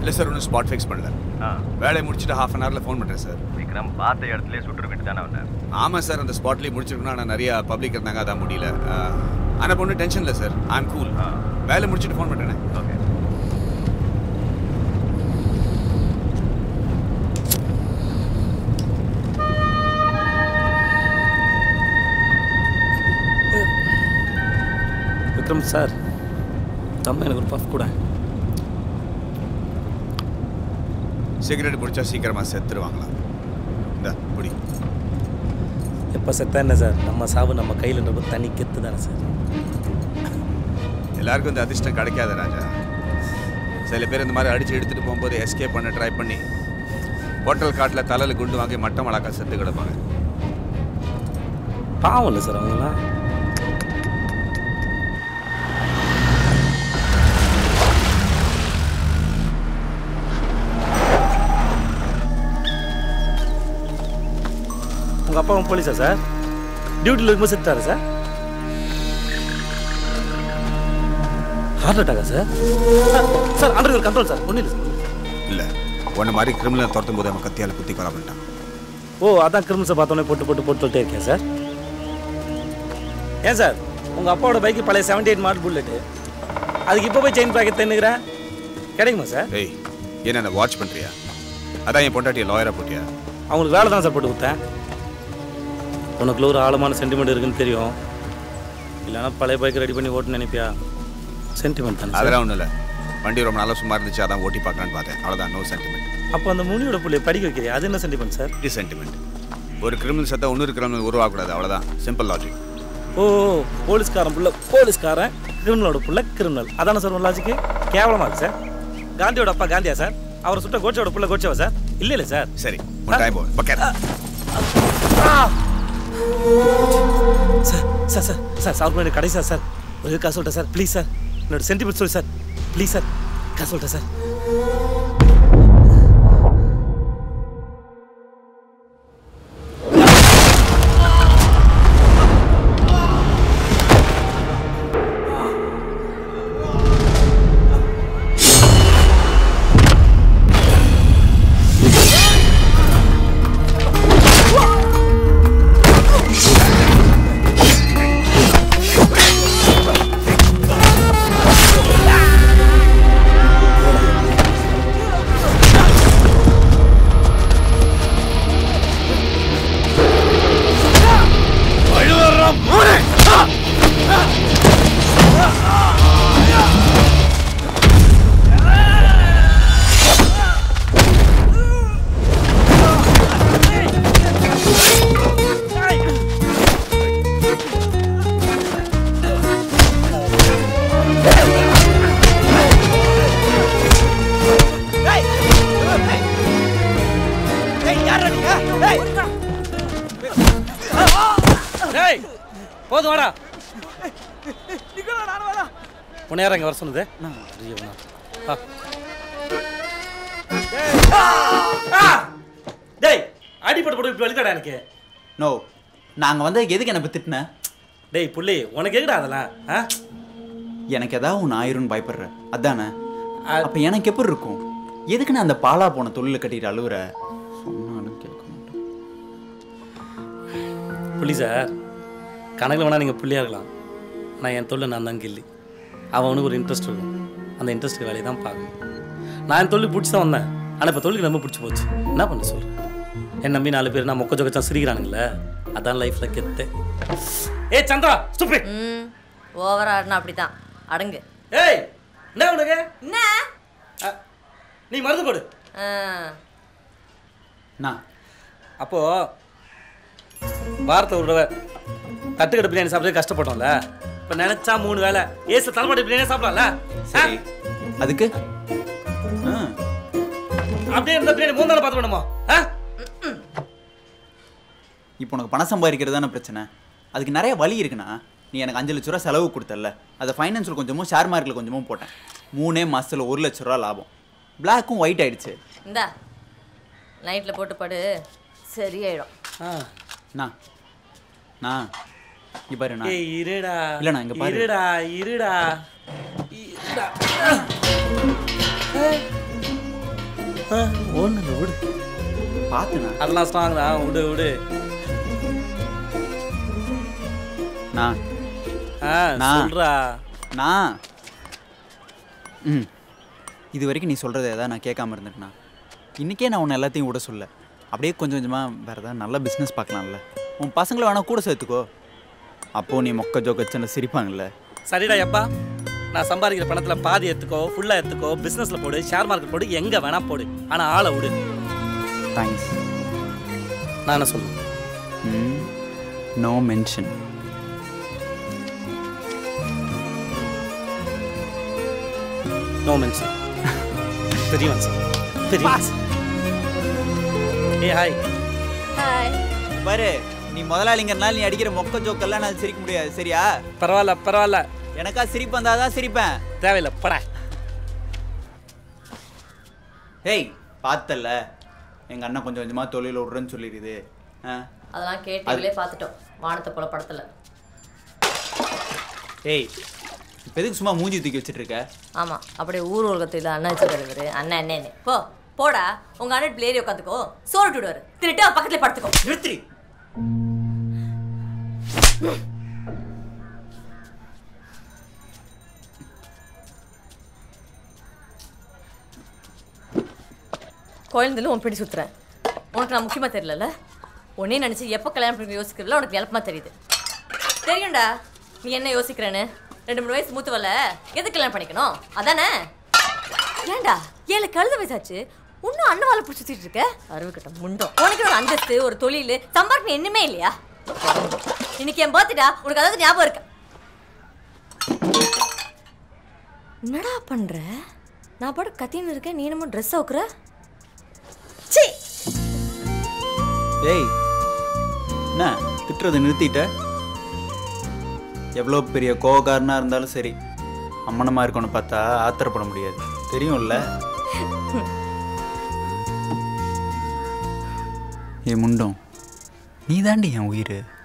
இல்லை சார் ஒன்றும் spot fix பண்ணல ஆ வேலையை முடிச்சுட்டு ஹாஃப் அன் ஹவரில் ஃபோன் பண்ணுறேன் சார் விக்ரம் பார்த்த இடத்துலயே சுட்டுற வேண்டியதானே அவனை ஆமாம் சார் அந்த ஸ்பாட்லேயே முடிச்சிருக்கணும் ஆனால் நிறைய பப்ளிக் இருந்தாங்க அதான் முடியல ஆனால் ஒன்றும் டென்ஷன் இல்லை சார் ஐ எம் கூல் ஆ. வேலை முடிச்சுட்டு ஃபோன் பண்ணுறேன் ஓகே விக்ரம் சார் தம்ம எனக்கு ஒரு பஃப் கூட சிகரெட் பிடிச்சா சீக்கிரமாக செத்துருவாங்களாம் இந்த புடி எப்போ செத்தா என்ன சார் நம்ம சாவு நம்ம கையில்ன்றப்ப தனி கெத்து தானே சார் எல்லாருக்கும் இந்த அதிர்ஷ்டம் கிடைக்காத ராஜா சில பேர் இந்த மாதிரி அடிச்சு எடுத்துட்டு போகும்போது எஸ்கேப் பண்ண ட்ரை பண்ணி ஹோட்டல் காட்டில் தலையில் குண்டு வாங்கி மட்டம் வளர்க்க செத்து கிடப்பாங்க பாவம் இல்லை சார் அவங்களாம் உங்கள் அப்பாவும் போலீஸா சார் டியூட்டியில் இருக்கும்போது செத்துட்டாரு சார் ஹார்ட் அட்டாக்கா sir sir under control sir ஒன்றும் இல்லை சார் இல்லை உன்ன மாதிரி கிரிமினலை துரத்தும் போது அவன் கத்தியால் குத்தி கொலை பண்ணிட்டான் ஓ அதான் கிரிமினல்ஸை பார்த்தோன்னே போட்டு போட்டு போட்டு சொல்லிட்டே இருக்கேன் சார் ஏன் சார் உங்கள் அப்பாவோட பைக்கு பழைய செவன்டி எயிட் மாடல் புல்லெட்டு அதுக்கு இப்போ போய் செயின் பாக்கெட் தென்னுக்கிறேன் கிடைக்குமா சார் ஏய் என்ன என்ன வாட்ச் பண்ணுறியா அதான் என் பொண்டாட்டியை லாயராக போட்டியா அவங்களுக்கு வேலை தான் சார் போட்டு கொடுத்தேன் உனக்குள்ள ஒரு ஆழமான சென்டிமெண்ட் இருக்குன்னு தெரியும் இல்லைன்னா பழைய பைக் ரெடி பண்ணி ஓட்டுன்னு நினைப்பியா சென்டிமெண்ட் தானே சார் அதெல்லாம் ஒன்றும் இல்லை வண்டி ரொம்ப நல்லா சும்மா இருந்துச்சு அதான் ஓட்டி பார்க்கலான்னு பார்த்தேன் அவ்வளோதான் நோ சென்டிமெண்ட் அப்போ அந்த முனியோட பிள்ளைய படிக்க வைக்கிறியா அது என்ன சென்டிமெண்ட் சார் இது சென்டிமெண்ட் ஒரு கிரிமினல் சத்தம் இன்னொரு கிரிமினல் உருவாகக்கூடாது அவ்வளோதான் சிம்பிள் லாஜிக் ஓ போலீஸ்காரன் புள்ள போலீஸ்காரன் கிரிமினலோட புள்ள கிரிமினல் அதானே சார் லாஜிக்கு கேவலமா இருக்கு சார் காந்தியோட அப்பா காந்தியா சார் அவரை சுட்ட கோட்சோட புள்ள கோட்சவா சார் இல்ல இல்ல சார் சரி உன் டைம் போ பக்கேட் sir sir sir sir sir பண்ணி கடைசி சார் ஒரு காசு சொல்லிட்டேன் சார் ப்ளீஸ் சார் என்னோட சென்டிமெண்ட் சொல்லு சார் ப்ளீஸ் சார் காசு சொல்லிட்டேன் சார் டேய் போதும் வாடா உன்னை யாரா இங்க வர சொன்னது ஐயோ, ஆ. ஆ! டேய் அடிப்பட்டு போட்டு இப்படி வலிக்கடா எனக்கு நோ நாங்கள் வந்து எதுக்கு என்ன திட்டின டேய் புள்ளி உனக்கு எங்கடா அதெல்லாம் ஆ எனக்கு ஏதாவது ஒன்று ஆயிரும்னு பயப்படுற அதானே அ- அப்போ எனக்கு எப்படி இருக்கும் எதுக்கு நான் அந்த பாலா போன தொழில கட்டிட்டு அழுவுற சொன்னாலும் கேட்க மாட்டேன் புள்ளி சார் கணக்கில் வேணா நீங்கள் புள்ளியாக இருக்கலாம் நான் என் தொழில் நான் தான் கில்லி அவனுக்கு ஒரு இன்ட்ரெஸ்ட் இருக்கும் அந்த இன்ட்ரெஸ்ட் வேலையை தான் பார்க்கணும் நான் என் தொழில் பிடிச்சி தான் வந்தேன் ஆனால் இப்போ தொழிலுக்கு ரொம்ப பிடிச்சி போச்சு என்ன பண்ண சொல்கிறேன் என் நம்பி நாலு பேர் நான் மொக்க சொக்கச்சா சிரிக்கிறானுங்களே அதான் லைஃப்பில் கெத்து ஏய் சந்திரா ஸ்டூபிட் ம் ஓவரா ஆடினா அப்படிதான் அடங்கு ஏய் என்ன உனக்கு என்ன அ, நீ மருந்து போடு ஆ, நான் அப்போ வாரத்தை ஒரு தடவை தட்டுக்கடை பிரியாணி சாப்பிட்டு கஷ்டப்பட்டோம்ல இப்போ நினைச்சா மூணு வேளை ஏசு தலைமாட்டி பிரியாணி சாப்பிடலாம்ல சரி அதுக்கு ஆ அப்படியே இருந்த பிரியாணி மூணு நாள் பார்த்து வேணுமா ஆ இப்போ உனக்கு பணம் சம்பாதிக்கிறது தானே பிரச்சனை அதுக்கு நிறைய வழி இருக்குண்ணா நீ எனக்கு அஞ்சு லட்ச ரூபா செலவு கொடுத்தல அதை ஃபைனான்ஸில் கொஞ்சமும் ஷேர் மார்க்கெட்டில் கொஞ்சமும் போட்டேன் மூணே மாசத்துல ஒரு லட்ச ரூபா லாபம் பிளாக்கும் ஒயிட் ஆயிடுச்சு இந்தா நைட்டில் போட்டு படு சரியாயிடும் ஆ. நான் நான் இங்க பாரு நான் ஏய் இருடா இல்லண்ணா, இங்க பாரு. இருடா இருடா இருடா ஏய், ஒன்று இல்லை விடு பார்த்துண்ணா அதெல்லாம் ஸ்ட்ராங் தான் விடு விடு நான் ஆ நான். சொல்றா நான் ம் இது வரைக்கும் நீ சொல்கிறத ஏதாவது நான் கேட்காம இருந்துட்டேண்ணா இன்றைக்கே நான் உன்னை எல்லாத்தையும் விட சொல்ல அப்படியே கொஞ்சம் கொஞ்சமாக வேறு ஏதாவது நல்ல பிஸ்னஸ் பார்க்கலாம்ல உன் பசங்களை வேணா கூட சேர்த்துக்கோ அப்போது நீ மொக்க ஜோக்கச்சுன்னு சிரிப்பாங்கல்ல சரிடா எப்பா நான் சம்பாதிக்கிற பணத்தில் பாதி எடுத்துக்கோ ஃபுல்லாக எடுத்துக்கோ பிஸ்னஸில் போடு ஷேர் மார்க்கெட் போடு எங்கே வேணா போடு ஆனால் ஆளை விடு தேங்க்ஸ் நான் என்ன சொல்லுவேன் ம் நோ மென்ஷன் நோ மென்ஷன் பெரிய மனுஷன் பெரிய மனுஷன் ஏ ஹாய் ஹாய் பாரு நீ முதலாளிங்கிறனால நீ அடிக்கிற மொக்க ஜோக்கெல்லாம் நான் சிரிக்க முடியாது சரியா பரவாயில்ல பரவாயில்ல எனக்கா சிரிப்பு வந்தால் தான் சிரிப்பேன் தேவையில்லை படா ஏய் பார்த்தல்ல எங்கள் அண்ணன் கொஞ்சம் கொஞ்சமாக தொழில் விட்றேன்னு சொல்லிடுது ஆ அதெல்லாம் கேட்டீங்களே பார்த்துட்டோம் வானத்தை போல படத்தில் ஏய் இப்போ எதுக்கு சும்மா மூஞ்சி தூக்கி வச்சுட்டு இருக்க ஆமாம் அப்படியே ஊர் உலகத்தில் அண்ணன் வச்சுருக்காரு அண்ணன் அண்ணன் போ போடா உங்கள் அண்ணன் இப்படி ஏறி உட்காந்துக்கோ சோறு விடுவார் திருட்டு அவன் பக்கத்துல படுத்துக்கோ நிறுத்தி குழந்தைல உன் பிடி சுத்துறேன் உனக்கு நான் முக்கியமாக தெரியலல்ல உன்னே நினச்சி எப்போ கல்யாணம் பண்ணி யோசிக்கிறதுல உனக்கு விளப்பமாக தெரியுது தெரியும்டா நீ என்ன யோசிக்கிறேன்னு ரெண்டு மூணு வயசு மூத்தவல்ல எதுக்கு கல்யாணம் பண்ணிக்கணும் அதானே ஏன்டா ஏழு கழுத வயசாச்சு இன்னும் அண்ணவால பிடிச்சி சுத்திட்டு இருக்க அறிவு கிட்ட முண்டோம் உனக்கு ஒரு அந்தஸ்து ஒரு தொழில் சம்பாதிக்கணும் என்னமே இல்லையா இன்னைக்கு என் பர்த்டா உனக்கு அதாவது ஞாபகம் இருக்கு என்னடா பண்ற நான் பாட்டு கத்தின்னு இருக்கேன் நீ என்னமோ ட்ரெஸ் அவுக்குற சீ ஏய் என்ன திட்டுறதை நிறுத்திட்ட எவ்வளோ பெரிய கோவக்காரனாக இருந்தாலும் சரி அம்மனமாக இருக்கணும்னு பார்த்தா ஆத்திரப்பட முடியாது தெரியும்ல ஏ முண்டம் நீ தாண்டி என் உயிர்